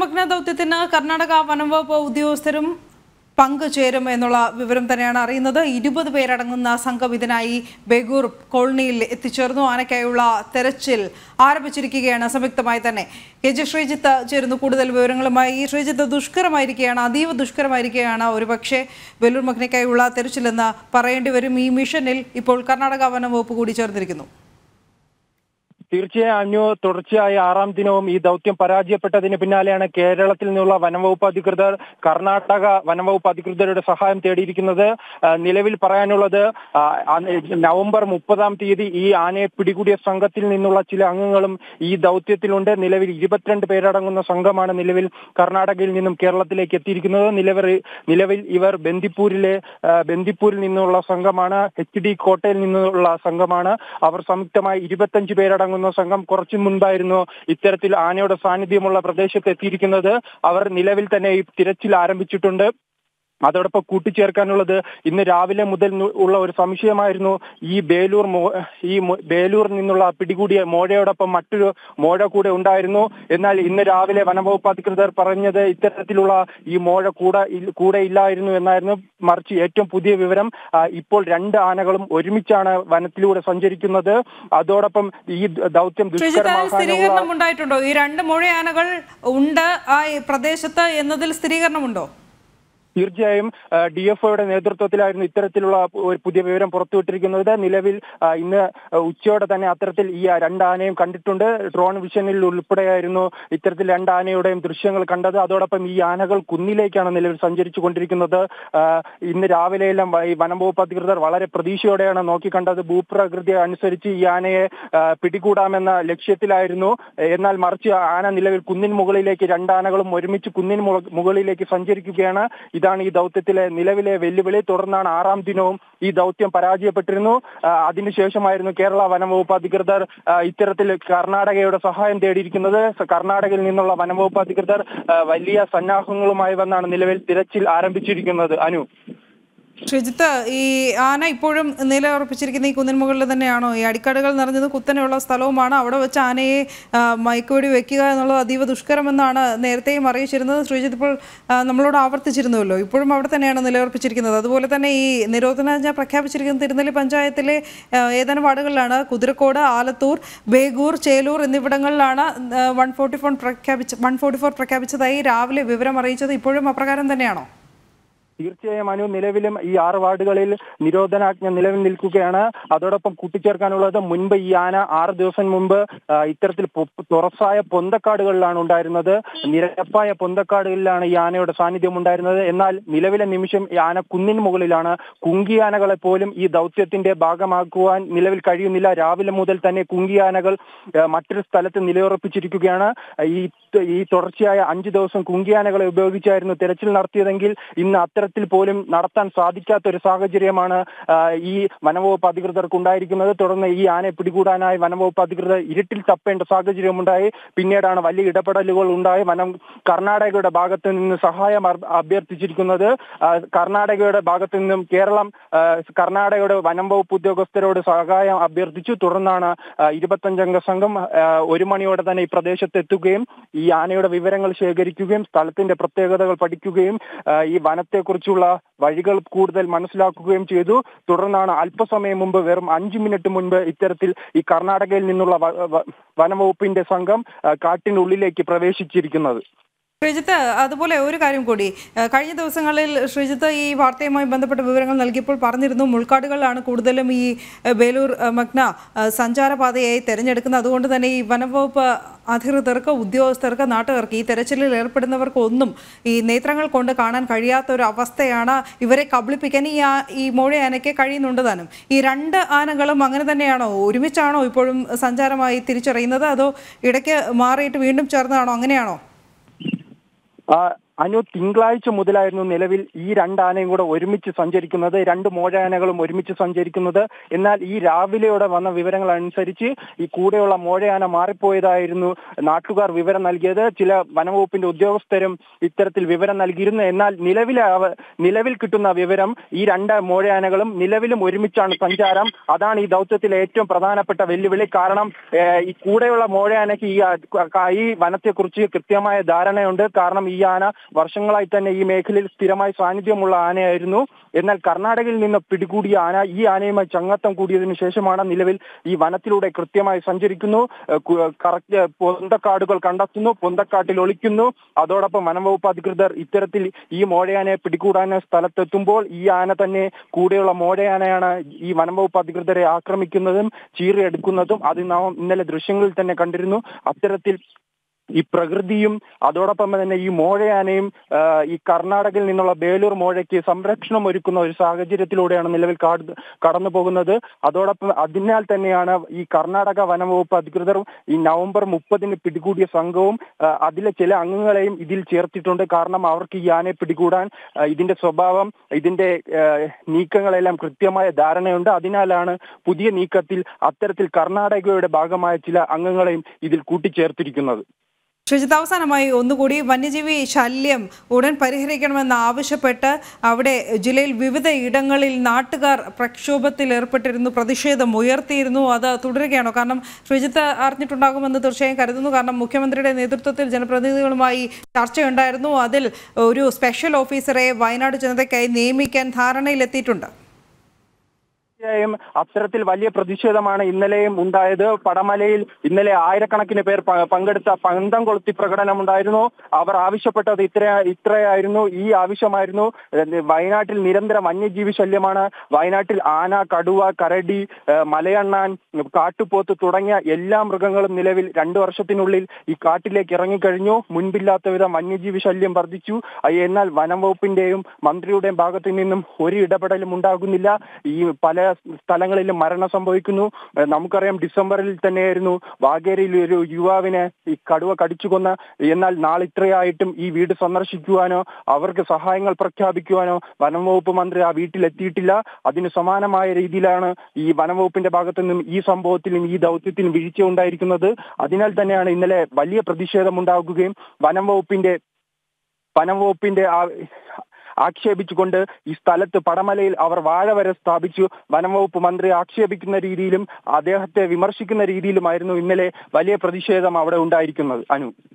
Magna ദൗത്യത്തിന് Karnataka വനംവകുപ്പ് ഉദ്യോഗസ്ഥരും പങ്കുചേരും എന്നുള്ള വിവരം തന്നെയാണ് അറിയുന്നത് ഇരുപത് പേരടങ്ങുന്ന സംഘം ഇതിനായി ബെഗൂർ കോളനിയിൽ എത്തിച്ചേർന്നു ആനയ്ക്കായുള്ള തെരച്ചിൽ ആരംഭിച്ചിരിക്കുകയാണ് സംയുക്തമായി തന്നെ കെ ജി ശ്രീജിത്ത് ചേരുന്നു കൂടുതൽ വിവരങ്ങളുമായി ഈ ശ്രീജിത്ത് ദുഷ്കരമായിരിക്കുകയാണ് അതീവ ദുഷ്കരമായിരിക്കുകയാണ് ഒരുപക്ഷെ ബെല്ലൂർ മഗ്നയ്ക്കായുള്ള തെരച്ചിലെന്ന് പറയേണ്ടി വരും ഈ മിഷനിൽ ഇപ്പോൾ കർണാടക വനംവകുപ്പ് കൂടി ചേർന്നിരിക്കുന്നു തീർച്ചയായും അനു തുടർച്ചയായ ആറാം ദിനവും ഈ ദൗത്യം പരാജയപ്പെട്ടതിന് പിന്നാലെയാണ് കേരളത്തിൽ നിന്നുള്ള വനംവകുപ്പ് അധികൃതർ കർണാടക വനംവകുപ്പ് അധികൃതരുടെ സഹായം തേടിയിരിക്കുന്നത് ആ, നിലവിൽ പറയാനുള്ളത് ആ, അന്ന് നവംബർ മുപ്പതാം തീയതി ഈ ആനയെ പിടികൂടിയ സംഘത്തിൽ നിന്നുള്ള ചില അംഗങ്ങളും ഈ ദൗത്യത്തിലുണ്ട് നിലവിൽ ഇരുപത്തിരണ്ട് പേരടങ്ങുന്ന സംഘമാണ് നിലവിൽ കർണാടകയിൽ നിന്നും കേരളത്തിലേക്ക് എത്തിയിരിക്കുന്നത് നിലവിൽ നിലവിൽ ഇവർ ബന്ദിപ്പൂരിലെ ആ, ബന്ദിപ്പൂരിൽ നിന്നുള്ള സംഘമാണ് എച്ച് ഡി കോട്ടയിൽ നിന്നുള്ള സംഘമാണ് അവർ സംയുക്തമായി ഇരുപത്തഞ്ച് പേരടങ്ങുന്ന സംഘം കുറച്ചു മുൻപായിരുന്നു ഇത്തരത്തിൽ ആനയുടെ സാന്നിധ്യമുള്ള പ്രദേശത്ത് എത്തിയിരിക്കുന്നത് അവർ നിലവിൽ തന്നെ ഈ തിരച്ചിൽ ആരംഭിച്ചിട്ടുണ്ട് അതോടൊപ്പം കൂട്ടിച്ചേർക്കാനുള്ളത് ഇന്ന് രാവിലെ മുതൽ ന്നു- ഉള്ള ഒരു സംശയമായിരുന്നു ഈ ബേലൂർ മോ- ഈ മോ- ബേലൂരിൽ നിന്നുള്ള പിടികൂടിയ മോഴയോടൊപ്പം മറ്റൊരു മോഴ കൂടെ ഉണ്ടായിരുന്നു എന്നാൽ ഇന്ന് രാവിലെ വനംവകുപ്പ് അധികൃതർ പറഞ്ഞത് ഇത്തരത്തിലുള്ള ഈ മോഴ കൂടെ ഇൽ- കൂടെ ഇല്ലായിരുന്നു എന്നായിരുന്നു മറിച്ച് ഏറ്റവും പുതിയ വിവരം ആ, ഇപ്പോൾ രണ്ട് ആനകളും ഒരുമിച്ചാണ് വനത്തിലൂടെ സഞ്ചരിക്കുന്നത് അതോടൊപ്പം ഈ ദൗത്യം ശ്രീജിത്ത് അതിൽ ദുഷ്കരമാക്കാനുള്ള സ്ഥിരീകരണം ഉണ്ടായിട്ടുണ്ടോ ഈ രണ്ട് മുഴയാനകൾ ഉണ്ട് ആ പ്രദേശത്ത് എന്നതിൽ സ്ഥിരീകരണമുണ്ടോ തീർച്ചയായും ഡി എഫ് ഒയുടെ നേതൃത്വത്തിലായിരുന്നു ഇത്തരത്തിലുള്ള ഒരു പുതിയ വിവരം പുറത്തുവിട്ടിരിക്കുന്നത് നിലവിൽ ആ, ഇന്ന് ഉച്ചയോടെ തന്നെ അത്തരത്തിൽ ഈ രണ്ട് ആനയും കണ്ടിട്ടുണ്ട് ഡ്രോൺ വിഷനിൽ ഉൾപ്പെടെയായിരുന്നു ഇത്തരത്തിൽ രണ്ട് ആനയുടെയും ദൃശ്യങ്ങൾ കണ്ടത് അതോടൊപ്പം ഈ ആനകൾ കുന്നിലേക്കാണ് നിലവിൽ സഞ്ചരിച്ചു കൊണ്ടിരിക്കുന്നത് ആ, ഇന്ന് രാവിലെയെല്ലാം വ- ഈ വനം വകുപ്പ് അധികൃതർ വളരെ പ്രതീക്ഷയോടെയാണ് നോക്കിക്കണ്ടത് ഭൂപ്രകൃതി അനുസരിച്ച് ഈ ആനയെ ആ, പിടികൂടാമെന്ന ലക്ഷ്യത്തിലായിരുന്നു എന്നാൽ മറിച്ച് ആന നിലവിൽ കുന്നിൻ മുകളിലേക്ക് രണ്ടാനകളും ഒരുമിച്ച് കുന്നിൻ മുക- മുകളിലേക്ക് സഞ്ചരിക്കുകയാണ് ഇതാണ് ഈ ദൗത്യത്തിലെ നിലവിലെ വെല്ലുവിളി തുടർന്നാണ് ആറാം ദിനവും ഈ ദൗത്യം പരാജയപ്പെട്ടിരുന്നു ആ, അതിനുശേഷമായിരുന്നു കേരള വനംവകുപ്പ് അധികൃതർ ആ, ഇത്തരത്തിൽ കർണാടകയുടെ സഹായം തേടിയിരിക്കുന്നത് സ- കർണാടകയിൽ നിന്നുള്ള വനംവകുപ്പ് അധികൃതർ ആ, വലിയ സന്നാഹങ്ങളുമായി വന്നാണ് നിലവിൽ തിരച്ചിൽ ആരംഭിച്ചിരിക്കുന്നത് അനു ശ്രീജിത്ത് ഈ ആന ഇപ്പോഴും നിലയുറപ്പിച്ചിരിക്കുന്ന ഈ കുന്നിൻ മുകളിൽ തന്നെയാണോ ഈ അടിക്കാടുകൾ നിറഞ്ഞത് കുത്തനെയുള്ള സ്ഥലവുമാണ് അവിടെ വെച്ച് ആനയെ ആ, മയക്കുവെടി വെക്കുക എന്നുള്ളത് അതീവ ദുഷ്കരമെന്നാണ് നേരത്തെയും അറിയിച്ചിരുന്നത് ശ്രീജിത്ത് ഇപ്പോൾ ആ, നമ്മളോട് ആവർത്തിച്ചിരുന്നുവല്ലോ ഇപ്പോഴും അവിടെ തന്നെയാണ് നിലയുറപ്പിച്ചിരിക്കുന്നത് അതുപോലെ തന്നെ ഈ നിരോധനാജ്ഞ പ്രഖ്യാപിച്ചിരിക്കുന്ന തിരുനെല്ലി പഞ്ചായത്തിലെ ആ, ഏതാനും വാർഡുകളിലാണ് കുതിരക്കോട് ആലത്തൂർ ബേഗൂർ ചേലൂർ എന്നിവിടങ്ങളിലാണ് വൺ ഫോർട്ടി ഫോർ പ്രഖ്യാപിച്ച വൺ ഫോർട്ടി ഫോർ പ്രഖ്യാപിച്ചതായി രാവിലെ വിവരം അറിയിച്ചത് ഇപ്പോഴും അപ്രകാരം തന്നെയാണോ തീർച്ചയായും അനു നിലവിലും ഈ ആറ് വാർഡുകളിൽ നിരോധനാജ്ഞ നിലവിൽ നിൽക്കുകയാണ് അതോടൊപ്പം കൂട്ടിച്ചേർക്കാനുള്ളത് മുൻപ് ഈ ആന ആറ് ദിവസം മുമ്പ് ആ, ഇത്തരത്തിൽ പൊ- തുറസായ പൊന്തക്കാടുകളിലാണ് ഉണ്ടായിരുന്നത് നിരപ്പായ പൊന്തക്കാടുകളിലാണ് ഈ ആനയുടെ സാന്നിധ്യം ഉണ്ടായിരുന്നത് എന്നാൽ നിലവിലെ നിമിഷം ഈ ആന കുന്നിൻ മുകളിലാണ് കുങ്കിയാനകളെ പോലും ഈ ദൗത്യത്തിന്റെ ഭാഗമാക്കുവാൻ നിലവിൽ കഴിയുന്നില്ല രാവിലെ മുതൽ തന്നെ കുങ്കിയാനകൾ ആ, മറ്റൊരു സ്ഥലത്ത് നിലയുറപ്പിച്ചിരിക്കുകയാണ് ഈ ഈ തുടർച്ചയായ അഞ്ചു ദിവസം കുങ്കിയാനകളെ ഉപയോഗിച്ചായിരുന്നു തെരച്ചിൽ നടത്തിയതെങ്കിൽ ഇന്ന് അത്തരത്തിൽ പോലും നടത്താൻ സാധിക്കാത്ത ഒരു സാഹചര്യമാണ് ആ, ഈ വനംവകുപ്പ് അധികൃതർക്ക് ഉണ്ടായിരിക്കുന്നത് തുടർന്ന് ഈ ആനയെ പിടികൂടാനായി വനംവകുപ്പ് അധികൃതർ ഇരുട്ടിൽ തപ്പേണ്ട സാഹചര്യമുണ്ടായി പിന്നീടാണ് വലിയ ഇടപെടലുകൾ ഉണ്ടായി വനം കർണാടകയുടെ ഭാഗത്ത് നിന്ന് സഹായം അർ- അഭ്യർത്ഥിച്ചിരിക്കുന്നത് ആ, കർണാടകയുടെ ഭാഗത്ത് നിന്നും കേരളം ആ, കർണാടകയുടെ വനം വകുപ്പ് ഉദ്യോഗസ്ഥരോട് സഹായം അഭ്യർത്ഥിച്ചു തുടർന്നാണ് ആ, ഇരുപത്തഞ്ചംഗ സംഘം ആ, ഒരു മണിയോടെ തന്നെ ഈ പ്രദേശത്ത് എത്തുകയും ഈ ആനയുടെ വിവരങ്ങൾ ശേഖരിക്കുകയും സ്ഥലത്തിന്റെ പ്രത്യേകതകൾ പഠിക്കുകയും ആ, ഈ വനത്തെക്കുറിച്ചുള്ള വഴികൾ കൂടുതൽ മനസ്സിലാക്കുകയും ചെയ്തു തുടർന്നാണ് അല്പസമയം മുമ്പ് വെറും അഞ്ചു മിനിറ്റ് മുൻപ് ഇത്തരത്തിൽ ഈ കർണാടകയിൽ നിന്നുള്ള വ- വ- വനംവകുപ്പിന്റെ സംഘം ആ, കാട്ടിനുള്ളിലേക്ക് പ്രവേശിച്ചിരിക്കുന്നത് ശ്രീജിത്ത് അതുപോലെ ഒരു കാര്യം കൂടി ഏഹ് കഴിഞ്ഞ ദിവസങ്ങളിൽ ശ്രീജിത്ത് ഈ വാർത്തയുമായി ബന്ധപ്പെട്ട വിവരങ്ങൾ നൽകിയപ്പോൾ പറഞ്ഞിരുന്നു മുൾക്കാടുകളിലാണ് കൂടുതലും ഈ ഏഹ് ബേലൂർ ഏഹ് മഗ്ന ഏഹ് സഞ്ചാരപാതയായി തിരഞ്ഞെടുക്കുന്നത് അതുകൊണ്ട് തന്നെ ഈ വനംവകുപ്പ് അധികൃതർക്ക് ഉദ്യോഗസ്ഥർക്ക് നാട്ടുകാർക്ക് ഈ തെരച്ചിലിൽ ഏർപ്പെടുന്നവർക്ക് ഒന്നും ഈ നേത്രങ്ങൾ കൊണ്ട് കാണാൻ കഴിയാത്ത ഒരു അവസ്ഥയാണ് ഇവരെ കബളിപ്പിക്കാൻ ഈ ആ- ഈ മോഴയാനയ്ക്ക് കഴിയുന്നുണ്ട് താനും ഈ രണ്ട് ആനകളും അങ്ങനെ തന്നെയാണോ ഒരുമിച്ചാണോ ഇപ്പോഴും സഞ്ചാരമായി തിരിച്ചറിയുന്നത് അതോ ഇടയ്ക്ക് മാറിയിട്ട് വീണ്ടും ചേർന്നതാണോ അങ്ങനെയാണോ ആ അനു തിങ്കളാഴ്ച മുതലായിരുന്നു നിലവിൽ ഈ രണ്ട് ആനയും കൂടെ ഒരുമിച്ച് സഞ്ചരിക്കുന്നത് രണ്ട് മോഴയാനകളും ഒരുമിച്ച് സഞ്ചരിക്കുന്നത് എന്നാൽ ഈ രാവിലെയോടെ വന്ന വിവരങ്ങൾ അനുസരിച്ച് ഈ കൂടെയുള്ള മോഴയാന മാറിപ്പോയതായിരുന്നു നാട്ടുകാർ വിവരം നൽകിയത് ചില വനംവകുപ്പിന്റെ ഉദ്യോഗസ്ഥരും ഇത്തരത്തിൽ വിവരം നൽകിയിരുന്നു എന്നാൽ നിലവിലെ അവ- നിലവിൽ കിട്ടുന്ന വിവരം ഈ രണ്ട് മോഴയാനകളും നിലവിലും ഒരുമിച്ചാണ് സഞ്ചാരം അതാണ് ഈ ദൗത്യത്തിലെ ഏറ്റവും പ്രധാനപ്പെട്ട വെല്ലുവിളി കാരണം ഏഹ്, ഈ കൂടെയുള്ള മോഴയാനയ്ക്ക് ഈ ആ- ക- ഈ വനത്തെക്കുറിച്ച് കൃത്യമായ ധാരണയുണ്ട് കാരണം ഈ ആന വർഷങ്ങളായി തന്നെ ഈ മേഖലയിൽ സ്ഥിരമായി സാന്നിധ്യമുള്ള ആനയായിരുന്നു എന്നാൽ കർണാടകയിൽ നിന്ന് പിടികൂടിയ ആന ഈ ആനയുമായി ചങ്ങാത്തം കൂടിയതിനു ശേഷമാണ് നിലവിൽ ഈ വനത്തിലൂടെ കൃത്യമായി സഞ്ചരിക്കുന്നു ഏഹ് കു- കറക്റ്റ് പൊന്തക്കാടുകൾ കണ്ടെത്തുന്നു പൊന്തക്കാട്ടിൽ ഒളിക്കുന്നു അതോടൊപ്പം വനംവകുപ്പ് അധികൃതർ ഇത്തരത്തിൽ ഈ മോഴയാനയെ പിടികൂടാൻ സ്ഥലത്തെത്തുമ്പോൾ ഈ ആന തന്നെ കൂടെയുള്ള മോഴയാനയാണ് ഈ വനംവകുപ്പ് അധികൃതരെ ആക്രമിക്കുന്നതും ചീറിയെടുക്കുന്നതും അത് നാം ഇന്നലെ ദൃശ്യങ്ങളിൽ തന്നെ കണ്ടിരുന്നു അത്തരത്തിൽ ഈ പ്രകൃതിയും അതോടൊപ്പം തന്നെ ഈ മോഴയാനയും ആ, ഈ കർണാടകയിൽ നിന്നുള്ള ബേലൂർ മോഴയ്ക്ക് സംരക്ഷണം ഒരുക്കുന്ന ഒരു സാഹചര്യത്തിലൂടെയാണ് നിലവിൽ കാട് കടന്നു പോകുന്നത് അതോടൊപ്പം അതിനാൽ തന്നെയാണ് ഈ കർണാടക വനംവകുപ്പ് അധികൃതരും ഈ നവംബർ മുപ്പതിന് പിടികൂടിയ സംഘവും ആ, അതിലെ ചില അംഗങ്ങളെയും ഇതിൽ ചേർത്തിട്ടുണ്ട് കാരണം അവർക്ക് ഈ ആനയെ പിടികൂടാൻ ആ, ഇതിന്റെ സ്വഭാവം ഇതിന്റെ ആ, നീക്കങ്ങളെല്ലാം കൃത്യമായ ധാരണയുണ്ട് അതിനാലാണ് പുതിയ നീക്കത്തിൽ അത്തരത്തിൽ കർണാടകയുടെ ഭാഗമായ ചില അംഗങ്ങളെയും ഇതിൽ കൂട്ടിച്ചേർത്തിരിക്കുന്നത് ഷുജിത്ത് അവസാനമായി ഒന്നുകൂടി വന്യജീവി ശല്യം ഉടൻ പരിഹരിക്കണമെന്ന് ആവശ്യപ്പെട്ട് അവിടെ ജില്ലയിൽ വിവിധ ഇടങ്ങളിൽ നാട്ടുകാർ പ്രക്ഷോഭത്തിൽ ഏർപ്പെട്ടിരുന്നു പ്രതിഷേധം ഉയർത്തിയിരുന്നു അത് തുടരുകയാണോ കാരണം ഷുജിത്ത് അറിഞ്ഞിട്ടുണ്ടാകുമെന്ന് തീർച്ചയായും കരുതുന്നു കാരണം മുഖ്യമന്ത്രിയുടെ നേതൃത്വത്തിൽ ജനപ്രതിനിധികളുമായി ചർച്ചയുണ്ടായിരുന്നു അതിൽ ഒരു സ്പെഷ്യൽ ഓഫീസറെ വയനാട് ജനതയ്ക്കായി നിയമിക്കാൻ ധാരണയിലെത്തിയിട്ടുണ്ട് തീർച്ചയായും അത്തരത്തിൽ വലിയ പ്രതിഷേധമാണ് ഇന്നലെയും ഉണ്ടായത് പടമലയിൽ ഇന്നലെ ആയിരക്കണക്കിന് പേർ പ- പങ്കെടുത്ത പന്തം കൊളുത്തി പ്രകടനം ഉണ്ടായിരുന്നു അവർ ആവശ്യപ്പെട്ടത് ഇത്ര ഇത്രയായിരുന്നു ഈ ആവശ്യമായിരുന്നു ഏഹ് വയനാട്ടിൽ നിരന്തര വന്യജീവി ശല്യമാണ് വയനാട്ടിൽ ആന കടുവ കരടി ഏഹ് മലയണ്ണാൻ കാട്ടുപോത്ത് തുടങ്ങിയ എല്ലാ മൃഗങ്ങളും നിലവിൽ രണ്ടു വർഷത്തിനുള്ളിൽ ഈ കാട്ടിലേക്ക് ഇറങ്ങിക്കഴിഞ്ഞു മുൻപില്ലാത്ത വിധം വന്യജീവി ശല്യം വർദ്ധിച്ചു അഹ് എന്നാൽ വനം വകുപ്പിന്റെയും മന്ത്രിയുടെയും ഭാഗത്തു നിന്നും ഒരു ഇടപെടലും ഉണ്ടാകുന്നില്ല ഈ പല സ്ഥലങ്ങളിലും മരണം സംഭവിക്കുന്നു ഏഹ് നമുക്കറിയാം ഡിസംബറിൽ തന്നെയായിരുന്നു വാഗേരിയിൽ ഒരു യുവാവിനെ ഈ കടുവ കടിച്ചു കൊന്ന എന്നാൽ നാളിത്രയായിട്ടും ഈ വീട് സന്ദർശിക്കുവാനോ അവർക്ക് സഹായങ്ങൾ പ്രഖ്യാപിക്കുവാനോ വനം വകുപ്പ് മന്ത്രി ആ വീട്ടിലെത്തിയിട്ടില്ല അതിന് സമാനമായ രീതിയിലാണ് ഈ വനം വകുപ്പിന്റെ ഭാഗത്തു നിന്നും ഈ സംഭവത്തിലും ഈ ദൗത്യത്തിലും വീഴ്ച ഉണ്ടായിരിക്കുന്നത് അതിനാൽ തന്നെയാണ് ഇന്നലെ വലിയ പ്രതിഷേധം ഉണ്ടാകുകയും വനം വകുപ്പിന്റെ വനം വകുപ്പിന്റെ ആ ആക്ഷേപിച്ചുകൊണ്ട് ഈ സ്ഥലത്ത് പടമലയിൽ അവർ വാഴ വരെ സ്ഥാപിച്ചു വനംവകുപ്പ് മന്ത്രി ആക്ഷേപിക്കുന്ന രീതിയിലും അദ്ദേഹത്തെ വിമർശിക്കുന്ന രീതിയിലുമായിരുന്നു ഇന്നലെ വലിയ പ്രതിഷേധം അവിടെ ഉണ്ടായിരിക്കുന്നത് അനു